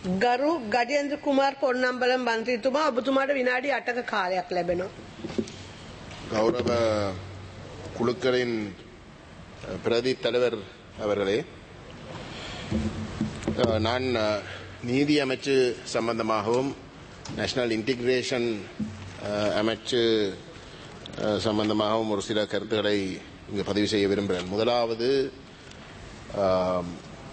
ගරු ගජේන්ද්‍ර කුමාර් පොන්නම්බලම් මන්ත්‍රීතුමා ඔබතුමාට විනාඩි 8ක කාලයක් ලැබෙනවා. கௌரவ குழுக்களின் அஹ், பிரதி தலைவர் அவர்களே அஹ், நான் அஹ், நீதி அமைச்சு சம்பந்தமாகவும் நேஷனல் இன்டிகிரேஷன் அஹ், அமைச்சு அஹ், சம்பந்தமாகவும் ஒரு சில கருத்துக்களை இங்கு பதிவு செய்ய விரும்புகிறேன் முதலாவது ஆம்,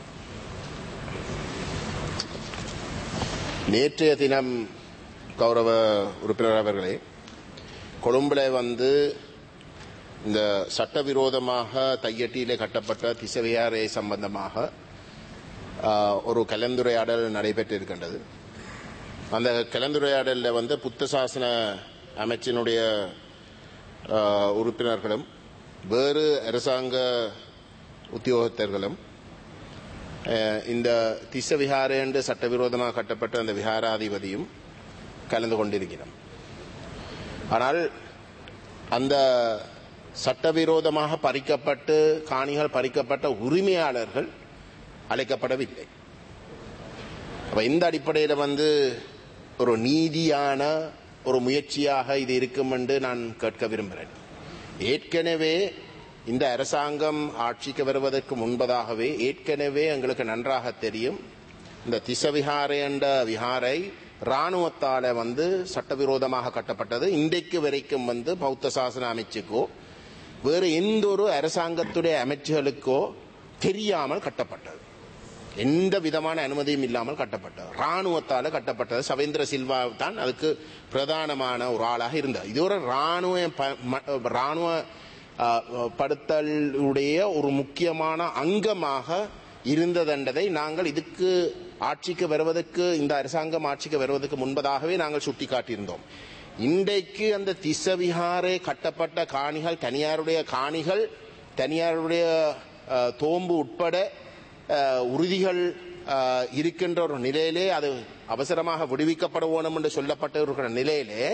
நேற்றைய தினம் கௌரவ உறுப்பினர் அவர்களே கொழும்புல வந்து இந்த சட்டவிரோதமாக தையட்டியிலே கட்டப்பட்ட திசவியாரை சம்பந்தமாக ஆஹ், ஒரு கலந்துரையாடல் நடைபெற்றிருக்கின்றது அந்த கலந்துரையாடலில் வந்து புத்த சாசன அமைச்சினுடைய ஆஹ், உறுப்பினர்களும் வேறு அரசாங்க உத்தியோகத்தர்களும் அஹ், இந்த திச விஹார என்று சட்டவிரோதமாக கட்டப்பட்ட அந்த விஹாராதிபதியும் கலந்து கொண்டிருக்கிறோம் ஆனால் அந்த சட்டவிரோதமாக பறிக்கப்பட்டு காணிகள் பறிக்கப்பட்ட உரிமையாளர்கள் அழைக்கப்படவில்லை அப்ப இந்த அடிப்படையில் வந்து ஒரு நீதியான ஒரு முயற்சியாக இது இருக்கும் என்று நான் கேட்க விரும்புகிறேன் ஏற்கனவே இந்த அரசாங்கம் ஆட்சிக்கு வருவதற்கு முன்பதாகவே ஏற்கனவே எங்களுக்கு நன்றாக தெரியும் இந்த திசவிஹாரை என்ற விஹாரை இராணுவத்தால வந்து சட்டவிரோதமாக கட்டப்பட்டது இன்றைக்கு வரைக்கும் வந்து பௌத்த சாசன அமைச்சுக்கோ வேறு எந்த ஒரு அரசாங்கத்துடைய அமைச்சுகளுக்கோ தெரியாமல் கட்டப்பட்டது எந்த விதமான அனுமதியும் இல்லாமல் கட்டப்பட்டது ராணுவத்தால கட்டப்பட்டது சவேந்திர சில்வா தான் அதுக்கு பிரதானமான ஒரு ஆளாக இருந்தார் இது ஒரு ராணுவ ப- ம- ராணுவ ஆ, படுத்தலுடைய ஒரு முக்கியமான அங்கமாக இருந்ததென்றதை நாங்கள் இதுக்கு ஆட்சிக்கு வருவதற்கு இந்த அரசாங்கம் ஆட்சிக்கு வருவதற்கு முன்பதாகவே நாங்கள் சுட்டிக்காட்டியிருந்தோம் இன்றைக்கு அந்த திசவிஹாரே கட்டப்பட்ட காணிகள் தனியாருடைய காணிகள் தனியாருடைய ஆ, தோம்பு உட்பட அஹ், உறுதிகள் அஹ், இருக்கின்ற ஒரு நிலையிலே அது அவசரமாக விடுவிக்கப்பட வேணும் என்று சொல்லப்பட்டு இருக்கிற நிலையிலே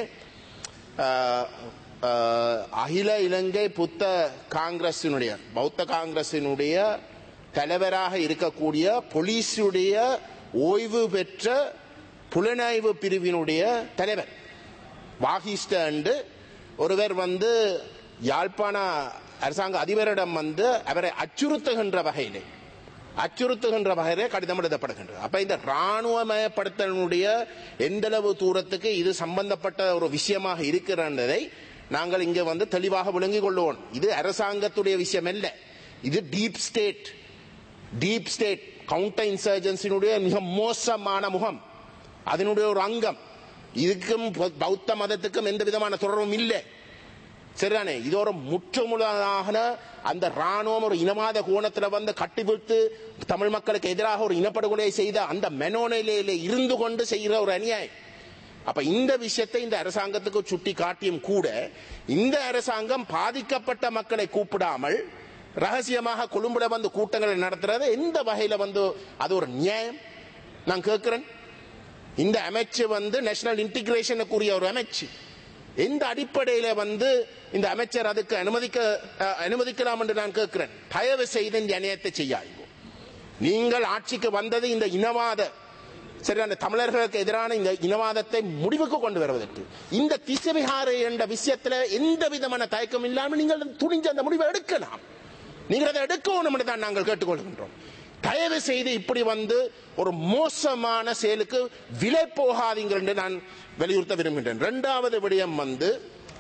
அஹ், அஹ், அகில இலங்கை புத்த காங்கிரசினுடைய பௌத்த காங்கிரசினுடைய தலைவராக இருக்கக்கூடிய போலீஸுடைய ஓய்வு பெற்ற புலனாய்வு பிரிவினுடைய தலைவர் வாகிஸ்ட அண்டு ஒருவர் வந்து யாழ்ப்பாண அரசாங்க அதிபரிடம் வந்து அவரை அச்சுறுத்துகின்ற வகையிலே அச்சுறுத்துகின்ற வகையிலே கடிதம் எழுதப்படுகின்றது அப்ப இந்த ராணுவமயப்படுத்தலுடைய எந்தளவு தூரத்துக்கு இது சம்பந்தப்பட்ட ஒரு விஷயமாக இருக்கிறதை நாங்கள் இங்கே வந்து தெளிவாக விளங்கிக் கொள்வோம் இது அரசாங்கத்துடைய விஷயம் அல்ல இது deep state deep state counter இன்சர்ஜென்சினுடைய மிக மோசமான முகம் அதனுடைய ஒரு அங்கம் இதுக்கும் பௌத்த மதத்துக்கும் எந்த விதமான தொடர்பும் இல்லை சரிதானே இது ஒரு முற்றுமுழுதாக அந்த ராணுவம் ஒரு இனவாத கோணத்துல வந்து கட்டிவிட்டு தமிழ் மக்களுக்கு எதிராக ஒரு இனப்படுகொலை செய்த அந்த மெனோநிலையில இருந்து கொண்டு செய்கிற ஒரு அநியாயம் அப்ப இந்த விஷயத்தை இந்த அரசாங்கத்துக்கு சுட்டி காட்டியும் கூட இந்த அரசாங்கம் பாதிக்கப்பட்ட மக்களை கூப்பிடாமல் ரகசியமாக கொழும்புல வந்து கூட்டங்களை நடத்துறது எந்த வகையில வந்து அது ஒரு நியாயம் நான் கேட்கிறேன் இந்த அமைச்சு வந்து நேஷனல் இன்டிகிரேஷனுக்குரிய ஒரு அமைச்சு எந்த அடிப்படையில வந்து இந்த அமைச்சர் அதுக்கு அனுமதிக்க அஹ், அனுமதிக்கலாம் என்று நான் கேட்கிறேன் தயவு செய்து இந்த அநியாயத்தை செய்யாதீங்க நீங்கள் ஆட்சிக்கு வந்தது இந்த இனவாத சரி அந்த தமிழர்களுக்கு எதிரான இந்த இனவாதத்தை முடிவுக்கு கொண்டு வருவதற்கு இந்த திசவிகாரை என்ற விஷயத்துல எந்த விதமான தயக்கம் இல்லாமல் நீங்கள் துணிஞ்சு அந்த முடிவை எடுக்கலாம் நீங்கள் அதை எடுக்கணும் என்று தான் நாங்கள் கேட்டுக்கொள்கின்றோம் தயவு செய்து இப்படி வந்து ஒரு மோசமான செயலுக்கு விலை போகாதீங்கள் என்று நான் வலியுறுத்த விரும்புகின்றேன் இரண்டாவது விடயம் வந்து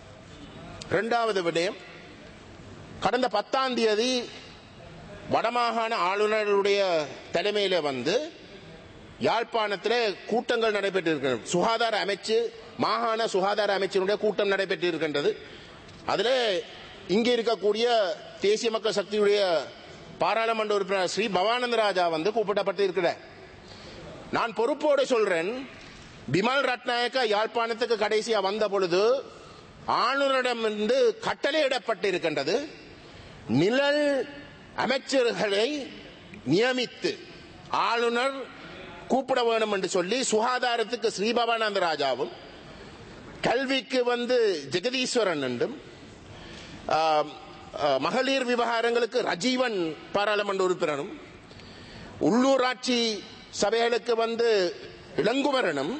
இரண்டாவது விடயம் கடந்த பத்தாம் தேதி வடமாகாண ஆளுநருடைய தலைமையில வந்து யாழ்ப்பாணத்தில் கூட்டங்கள் நடைபெற்றிருக்கின்றன சுகாதார அமைச்சு மாகாண சுகாதார அமைச்சினுடைய கூட்டம் நடைபெற்றிருக்கின்றது அதில் இங்கே இருக்கக்கூடிய தேசிய மக்கள் சக்தியுடைய பாராளுமன்ற உறுப்பினர் ஸ்ரீ பவானந்த ராஜா வந்து கூப்பிடப்பட்டிருக்கிறார் நான் பொறுப்போடு சொல்றேன் பிமல் ரட்நாயக்க யாழ்ப்பாணத்துக்கு கடைசியா வந்த பொழுது ஆளுநரிடமிருந்து கட்டளையிடப்பட்டிருக்கின்றது நிழல் அமைச்சர்களை நியமித்து ஆளுநர் கூப்பிட வேணும் என்று சொல்லி சுகாதாரத்துக்கு ஸ்ரீபவானந்த ராஜாவும் கல்விக்கு வந்து ஜெகதீஸ்வரன் என்றும் ஆம், ஆ, மகளிர் விவகாரங்களுக்கு ரஜீவன் பாராளுமன்ற உறுப்பினரும் உள்ளூராட்சி சபைகளுக்கு வந்து இளங்குமரனும்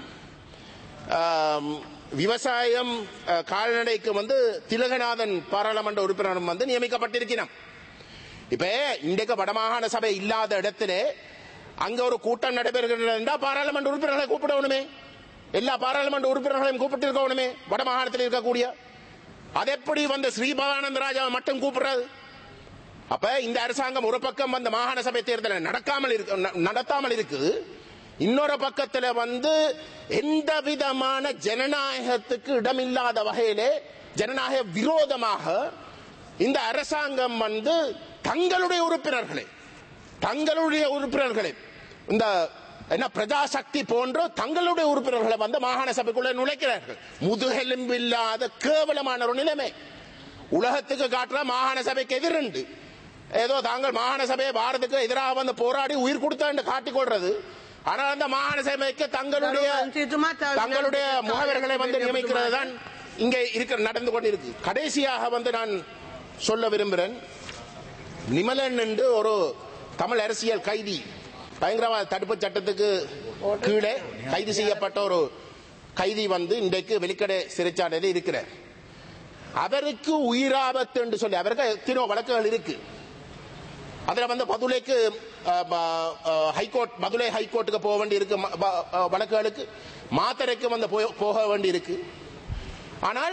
ஆம், விவசாயம் அஹ், கால்நடைக்கு வந்து திலகநாதன் பாராளுமன்ற உறுப்பினரும் வந்து நியமிக்கப்பட்டிருக்கிறான் இப்ப இன்றைக்கு வடமாகாண சபை இல்லாத இடத்துல அங்க ஒரு கூட்டம் நடைபெறுகிறது என்றால் பாராளுமன்ற உறுப்பினர்களை கூப்பிடணுமே எல்லா பாராளுமன்ற உறுப்பினர்களையும் கூப்பிட்டு இருக்கணுமே வடமாகாணத்தில் இருக்கக்கூடிய அது எப்படி வந்து ஸ்ரீபானந்த ராஜாவை மட்டும் கூப்பிடுறது அப்ப இந்த அரசாங்கம் ஒரு பக்கம் வந்து மாகாண சபை தேர்தலை நடக்காமல் இருக்கு ந- நடத்தாமல் இருக்குது இன்னொரு பக்கத்துல வந்து எந்த விதமான ஜனநாயகத்துக்கு இடமில்லாத வகையிலே ஜனநாயக விரோதமாக இந்த அரசாங்கம் வந்து தங்களுடைய உறுப்பினர்களை தங்களுடைய உறுப்பினர்களை இந்த என்ன பிரஜாசக்தி போன்ற தங்களுடைய உறுப்பினர்களை வந்து மாகாண சபைக்குள்ள நுழைக்கிறார்கள் முதுகெலும்பு இல்லாத கேவலமான ஒரு நிலைமை உலகத்துக்கு காட்டுற மாகாண சபைக்கு எதிரண்டு ஏதோ தாங்கள் மாகாண சபையை பாரதுக்கு எதிராக வந்து போராடி உயிர் கொடுத்தாண்டு காட்டிக் கொள்றது ஆனால் அந்த மாகாண சபைக்கு தங்களுடைய மந்திரிතුමා තව தங்களுடைய විනාඩි முகவர்களை வந்து කාලයක් நியமிக்கிறது தான் இங்கே இருக்கிற நடந்து கொண்டிருக்கு கடைசியாக வந்து நான் சொல்ல விரும்புகிறேன் நிமலன் என்று ஒரு தமிழ் அரசியல் கைதி பயங்கரவாத தடுப்பு சட்டத்துக்கு கீழே கைது செய்யப்பட்ட ஒரு கைதி வந்து இன்றைக்கு வெளிக்கடை சிறைச்சாலையில் இருக்கிறார் அவருக்கு உயிராபத்து என்று சொல்லி அவருக்கு எத்தனையோ வழக்குகள் இருக்கு அதுல வந்து மதுரைக்கு அஹ், ப- அஹ், ஹைகோர்ட் மதுரை ஹைகோர்ட்டுக்கு போக வேண்டி இருக்கு ம- ப- அஹ், வழக்குகளுக்கு மாத்தரைக்கு வந்து போய்- போக வேண்டி இருக்கு ஆனால்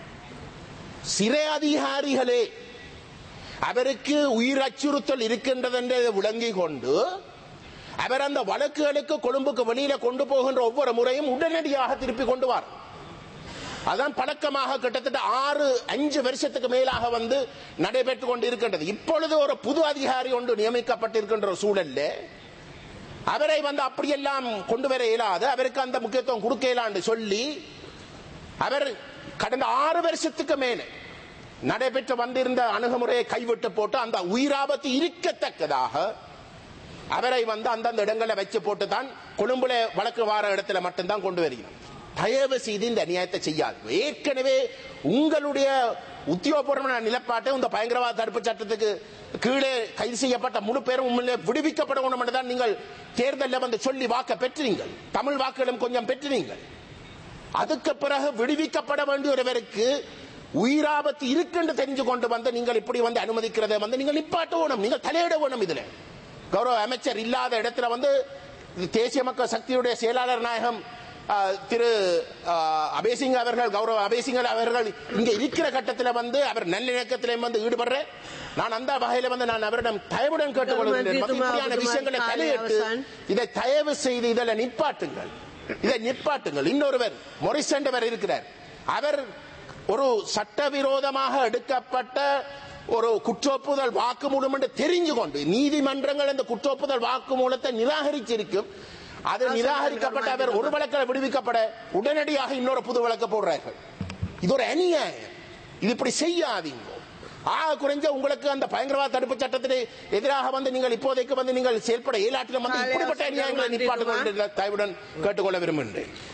சிறை அதிகாரிகளே அவருக்கு உயிர் அச்சுறுத்தல் இருக்கின்றது என்று விளங்கி கொண்டு அவர் அந்த வழக்குகளுக்கு கொழும்புக்கு வெளியில கொண்டு போகின்ற ஒவ்வொரு முறையும் உடனடியாக திருப்பி கொண்டு வார் அதான் பழக்கமாக கிட்டத்தட்ட ஆறு அஞ்சு வருஷத்துக்கு மேலாக வந்து நடைபெற்றுக் கொண்டு இருக்கின்றது இப்பொழுது ஒரு புது அதிகாரி ஒன்று நியமிக்கப்பட்டிருக்கின்ற ஒரு சூழல்ல அவரை வந்து அப்படியெல்லாம் கொண்டு வர இயலாது அவருக்கு அந்த முக்கியத்துவம் கொடுக்க இயலான்னு சொல்லி அவர் கடந்த ஆறு வருஷத்துக்கு மேலே நடைபெற்று வந்திருந்த அணுகுமுறையை கைவிட்டு போட்டு அந்த உயிராபத்து இருக்கத்தக்கதாக அவரை வந்து அந்தந்த இடங்களை வச்சு போட்டு தான் கொழும்புல வழக்கு வார இடத்துல மட்டும்தான் கொண்டு வருகிறோம் தயவு செய்து இந்த அநியாயத்தை செய்யாது ஏற்கனவே உங்களுடைய உத்தியோகபூர்வமான நிலப்பாட்டை இந்த பயங்கரவாத தடுப்பு சட்டத்துக்கு கீழே கைது செய்யப்பட்ட முழு பேரும் உண்மையிலே விடுவிக்கப்பட வேண்டும் என்று தான் நீங்கள் தேர்தலில் வந்து சொல்லி வாக்க பெற்றீங்கள் தமிழ் வாக்குகளும் கொஞ்சம் பெற்றீங்கள் அதுக்கு பிறகு விடுவிக்கப்பட வேண்டிய ஒருவருக்கு உயிராபத்து இருக்குன்னு தெரிஞ்சு கொண்டு வந்து நீங்கள் இப்படி வந்து அனுமதிக்கிறதை வந்து நீங்கள் நிப்பாட்ட வேணும் நீங்கள் தலையிட வேணும் இதுல கௌரவ அமைச்சர் இல்லாத இடத்துல வந்து தேசிய மக்கள் சக்தியுடைய செயலாளர் நாயகம் ஆ, திரு ஆ, அபேசிங் அவர்கள் கௌரவ அபேசிங் அவர்கள் இங்க இருக்கிற கட்டத்தில் வந்து அவர் நல்லிணக்கத்திலே வந்து ஈடுபடுற நான் அந்த வகையில வந்து நான் அவரிடம் தயவுடன் கேட்டுக்கொள்கிறேன் கௌரவ இப்படியான மந்திரி விஷயங்களை துமார் தலையிட்டு அவசான். இதை தயவு செய்து இதில் நிப்பாட்டுங்கள் இதை நிப்பாட்டுங்கள் இன்னொருவர் மொரிஸ் என்றவர் இருக்கிறார் அவர் ஒரு சட்டவிரோதமாக எடுக்கப்பட்ட ஒரு குற்றொப்புதல் வாக்குமூலம் என்று தெரிஞ்சு கொண்டு நீதிமன்றங்கள் அந்த குற்றொப்புதல் வாக்குமூலத்தை நிராகரிச்சிருக்கும் அது நிராகரிக்கப்பட்ட அவர் ஒரு வழக்கில் விடுவிக்கப்பட உடனடியாக இன்னொரு புது வழக்கு போடுறார்கள் இது ஒரு அநியாயம் இது இப்படி செய்யாதீங்க ஆக குறைஞ்ச உங்களுக்கு அந்த பயங்கரவாத தடுப்பு சட்டத்திற்கு எதிராக வந்து நீங்கள் இப்போதைக்கு வந்து நீங்கள் செயல்பட இயலாட்டிலும் வந்து இப்படிப்பட்ட அநியாயங்களை நிப்பாட்டுக் கொண்டு தயவுடன் கேட்டுக்கொள்ள விரும்புகின்றேன்